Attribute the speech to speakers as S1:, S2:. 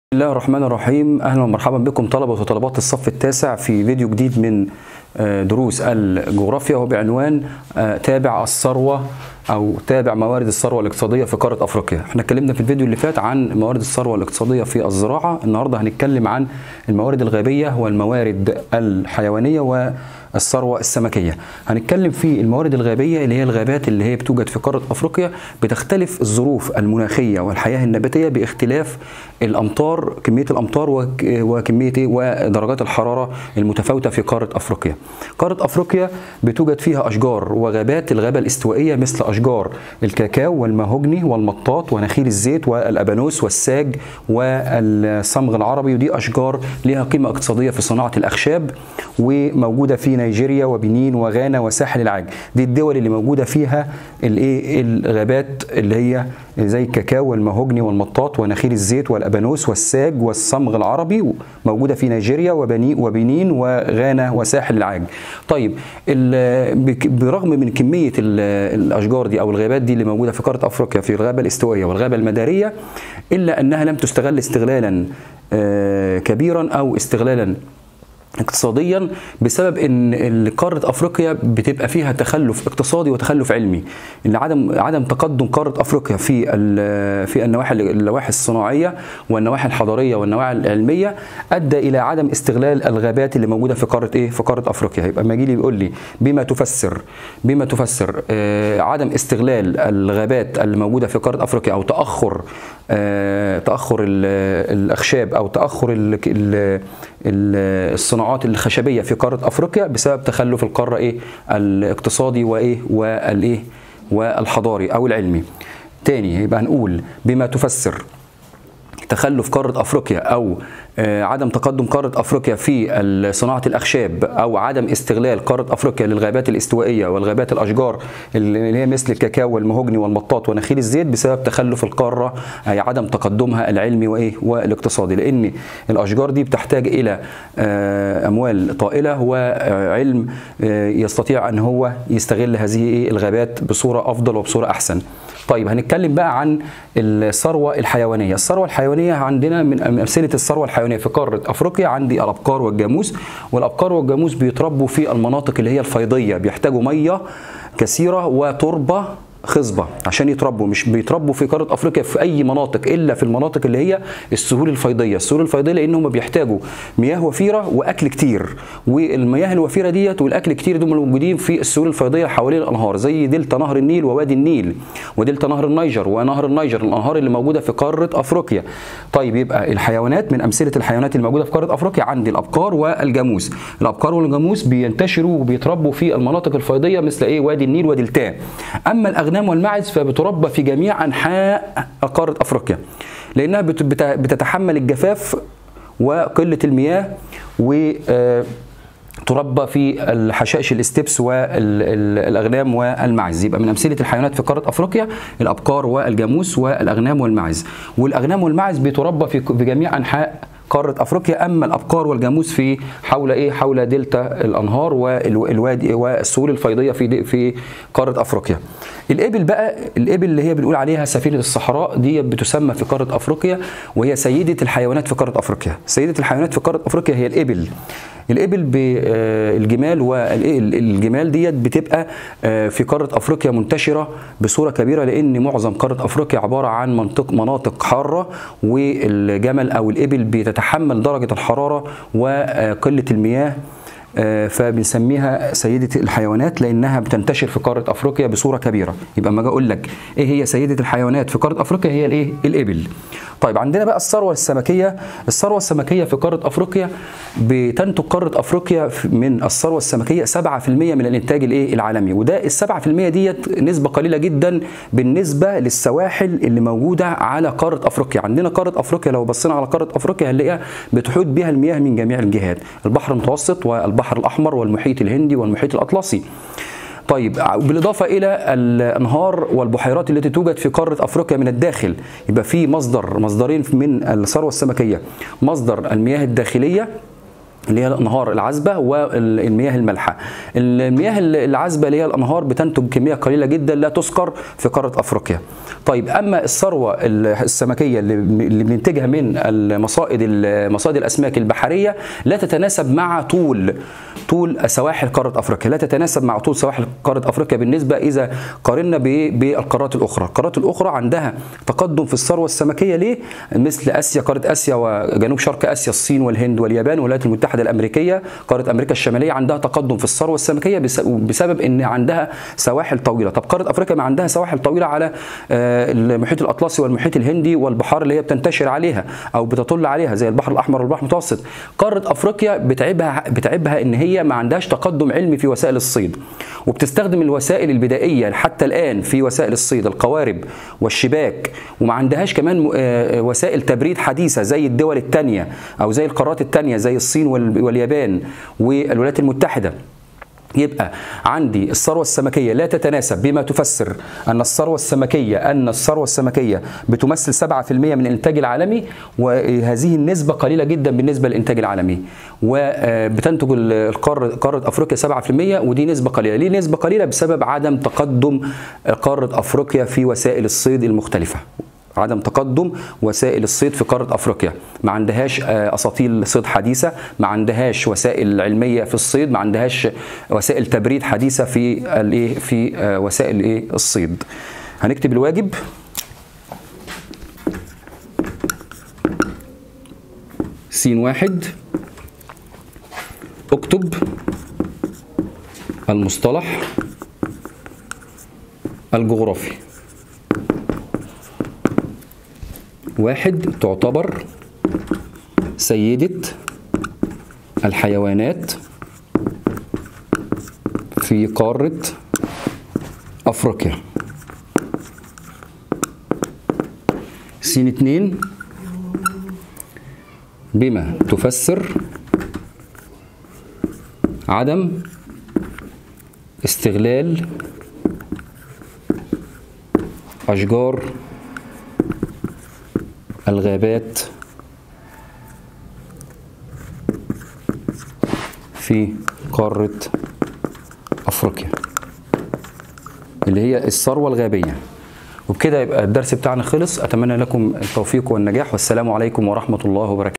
S1: بسم الله الرحمن الرحيم اهلا ومرحبا بكم طلبه وطلبات الصف التاسع في فيديو جديد من دروس الجغرافيا وبعنوان تابع الثروه او تابع موارد الثروه الاقتصاديه في قاره افريقيا احنا اتكلمنا في الفيديو اللي فات عن موارد الثروه الاقتصاديه في الزراعه النهارده هنتكلم عن الموارد الغابيه والموارد الحيوانيه والثروه السمكيه هنتكلم في الموارد الغابيه اللي هي الغابات اللي هي بتوجد في قاره افريقيا بتختلف الظروف المناخيه والحياه النباتيه باختلاف الامطار كميه الامطار وكميه ودرجات الحراره المتفاوته في قاره افريقيا قاره افريقيا بتوجد فيها اشجار وغابات الغابه الاستوائيه مثل اشجار الكاكاو والمهوجني والمطاط ونخيل الزيت والابانوس والساج والصمغ العربي ودي اشجار لها قيمه اقتصاديه في صناعه الاخشاب وموجوده في نيجيريا وبنين وغانا وساحل العاج دي الدول اللي موجوده فيها الايه الغابات اللي هي زي الكاكاو والمهوجني والمطاط ونخيل الزيت والابانوس والساج والصمغ العربي موجوده في نيجيريا وبنين وغانا وساحل العاج طيب برغم من كميه الاشجار دي او الغابات دي اللي موجوده في قاره افريقيا في الغابه الاستوائيه والغابه المداريه الا انها لم تستغل استغلالا كبيرا او استغلالا اقتصاديا بسبب ان قاره افريقيا بتبقى فيها تخلف اقتصادي وتخلف علمي ان عدم عدم تقدم قاره افريقيا في في النواحي النواحي الصناعيه والنواحي الحضاريه والنواحي العلميه ادى الى عدم استغلال الغابات اللي موجوده في قاره ايه في قاره افريقيا يبقى ما يجي لي بيقول لي بما تفسر بما تفسر آه عدم استغلال الغابات اللي موجوده في قاره افريقيا او تاخر آه تاخر الاخشاب او تاخر ال ال الصناعات الخشبيه في قاره افريقيا بسبب تخلف القاره ايه الاقتصادي وايه والايه والحضاري او العلمي تاني يبقى هنقول بما تفسر تخلف قاره افريقيا او عدم تقدم قاره افريقيا في صناعه الاخشاب او عدم استغلال قاره افريقيا للغابات الاستوائيه والغابات الاشجار اللي هي مثل الكاكاو والمهوجني والمطاط ونخيل الزيت بسبب تخلف القاره اي عدم تقدمها العلمي وايه والاقتصادي لان الاشجار دي بتحتاج الى اموال طائله وعلم يستطيع ان هو يستغل هذه الغابات بصوره افضل وبصوره احسن طيب هنتكلم بقى عن الثروه الحيوانيه الثروه الحيوانيه عندنا من امثله الثروه الحيوانيه في قاره افريقيا عندي الابقار والجاموس والابقار والجاموس بيتربوا في المناطق اللي هي الفيضيه بيحتاجوا ميه كثيره وتربه خصبه عشان يتربوا مش بيتربوا في قاره افريقيا في اي مناطق الا في المناطق اللي هي السهول الفيضيه السهول الفيضيه لانهم بيحتاجوا مياه وفيره واكل كتير والمياه الوفيره ديت والاكل كتير دول موجودين في السهول الفيضيه حوالين الانهار زي دلتا نهر النيل ووادي النيل ودلتا نهر النيجر ونهر النيجر الانهار اللي موجوده في قاره افريقيا طيب يبقى الحيوانات من امثله الحيوانات اللي موجوده في قاره افريقيا عندي الابقار والجاموس الابقار والجاموس بينتشروا وبيتربوا في المناطق الفيضيه مثل ايه وادي النيل ودلتاه اما الاغنام والماعز فبتربى في جميع انحاء قاره افريقيا لانها بتتحمل الجفاف وقله المياه و تربى في الحشائش الاستبس والاغنام والماعز يبقى من امثله الحيوانات في قاره افريقيا الابقار والجاموس والاغنام والماعز والاغنام والماعز بتربى في جميع انحاء قاره افريقيا اما الابقار والجاموس في حول ايه حول دلتا الانهار والوادي والسهول الفيضيه في في قاره افريقيا الابل بقى الابل اللي هي بنقول عليها سفينه الصحراء دي بتسمى في قاره افريقيا وهي سيده الحيوانات في قاره افريقيا سيده الحيوانات في قاره افريقيا هي الابل الابل بالجمال والجمال ديت بتبقى في قاره افريقيا منتشره بصوره كبيره لان معظم قاره افريقيا عباره عن منطق مناطق حاره والجمل او الابل بتتحمل درجه الحراره وقله المياه فبنسميها سيدة الحيوانات لأنها بتنتشر في قارة أفريقيا بصورة كبيرة يبقى ما أجي أقول لك إيه هي سيدة الحيوانات في قارة أفريقيا هي الإيه؟ الإبل طيب عندنا بقى الثروة السمكية الثروة السمكية في قارة أفريقيا بتنتج قارة أفريقيا من الثروة السمكية 7% من الإنتاج الإيه العالمي وده ال 7% ديت نسبة قليلة جدا بالنسبة للسواحل اللي موجودة على قارة أفريقيا عندنا قارة أفريقيا لو بصينا على قارة أفريقيا هنلاقيها بتحوط بها المياه من جميع الجهات البحر المتوسط والبحر الأحمر والمحيط الهندي والمحيط الأطلسي طيب بالاضافه الى الانهار والبحيرات التي توجد في قاره افريقيا من الداخل يبقى في مصدر مصدرين من الثروه السمكيه مصدر المياه الداخليه اللي هي الانهار العذبه والمياه المالحه. المياه العذبه اللي هي الانهار بتنتج كميه قليله جدا لا تذكر في قاره افريقيا. طيب اما الثروه السمكيه اللي اللي بننتجها من المصائد مصائد الاسماك البحريه لا تتناسب مع طول طول سواحل قاره افريقيا، لا تتناسب مع طول سواحل قاره افريقيا بالنسبه اذا قارنا بالقارات الاخرى، القارات الاخرى عندها تقدم في الثروه السمكيه ليه؟ مثل اسيا قاره اسيا وجنوب شرق اسيا الصين والهند واليابان والولايات المتحده الامريكيه، قاره امريكا الشماليه عندها تقدم في الثروه السمكيه بسبب ان عندها سواحل طويله، طب قاره افريقيا ما عندها سواحل طويله على المحيط الاطلسي والمحيط الهندي والبحار اللي هي بتنتشر عليها او بتطل عليها زي البحر الاحمر والبحر المتوسط، قاره افريقيا بتعبها بتعبها ان هي ما عندهاش تقدم علمي في وسائل الصيد وبتستخدم الوسائل البدائيه حتى الان في وسائل الصيد القوارب والشباك وما عندهاش كمان وسائل تبريد حديثه زي الدول الثانيه او زي القارات الثانيه زي الصين واليابان والولايات المتحده يبقى عندي الثروه السمكيه لا تتناسب بما تفسر ان الثروه السمكيه ان الثروه السمكيه بتمثل 7% من الانتاج العالمي وهذه النسبه قليله جدا بالنسبه للانتاج العالمي وبتنتج القاره قاره افريقيا 7% ودي نسبه قليله ليه نسبه قليله بسبب عدم تقدم قاره افريقيا في وسائل الصيد المختلفه عدم تقدم وسائل الصيد في قاره افريقيا ما عندهاش اساطيل صيد حديثه ما عندهاش وسائل علميه في الصيد ما عندهاش وسائل تبريد حديثه في الايه في وسائل ايه الصيد هنكتب الواجب س واحد اكتب المصطلح الجغرافي واحد تعتبر سيدة الحيوانات في قارة أفريقيا سين اتنين بما تفسر عدم استغلال أشجار الغابات في قارة أفريقيا اللي هي الثروة الغابية وبكده يبقى الدرس بتاعنا خلص أتمنى لكم التوفيق والنجاح والسلام عليكم ورحمة الله وبركاته